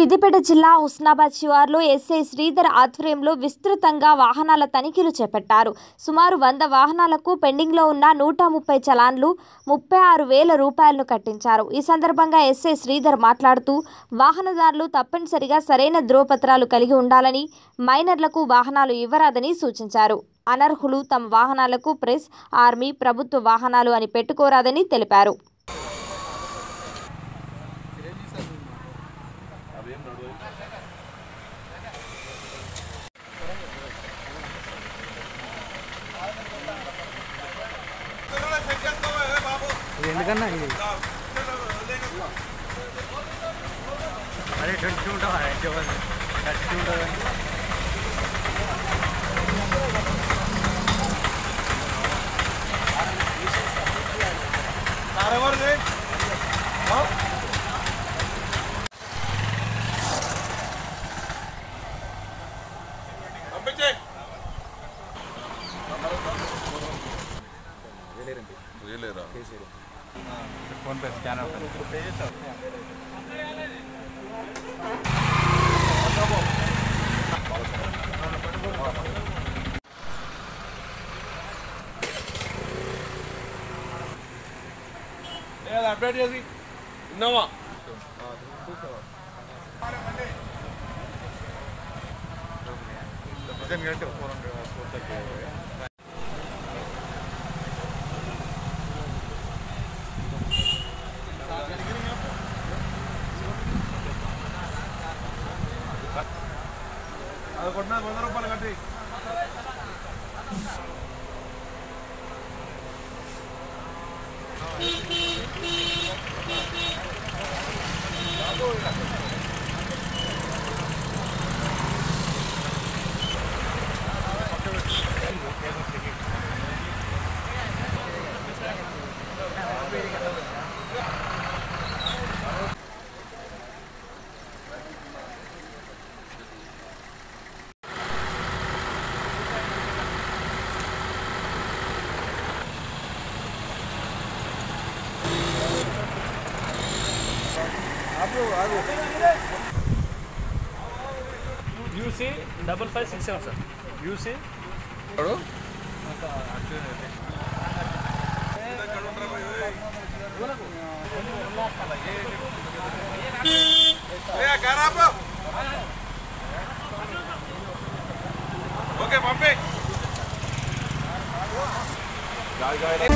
సిద్దిపేట జిల్లా హుస్నాబాద్ శివార్లో ఎస్ఐ శ్రీధర్ ఆధ్వర్యంలో విస్తృతంగా వాహనాల తనిఖీలు చేపట్టారు సుమారు వంద వాహనాలకు పెండింగ్లో ఉన్న నూట ముప్పై చలాన్లు ముప్పై ఆరు వేల రూపాయలను కట్టించారు ఈ సందర్భంగా ఎస్ఐ శ్రీధర్ మాట్లాడుతూ వాహనదారులు తప్పనిసరిగా సరైన ధ్రువపత్రాలు కలిగి ఉండాలని మైనర్లకు వాహనాలు ఇవ్వరాదని సూచించారు అనర్హులు తమ వాహనాలకు ప్రెస్ ఆర్మీ ప్రభుత్వ వాహనాలు అని పెట్టుకోరాదని తెలిపారు ఇది ఎందుకన్నా ఇది అదే ట్వంటీ ఉంటావా థర్టీ ఉంటుంది వేయలేరా ఫోన్పే స్కానర్ అప్డేట్ చేసి విన్నావా ఫోర్ హండ్రెడ్ ఫోర్ థర్టీ అది కొట్టిన వంద రూపాయలు కట్టి UC double five six seven sir UC okay పంపే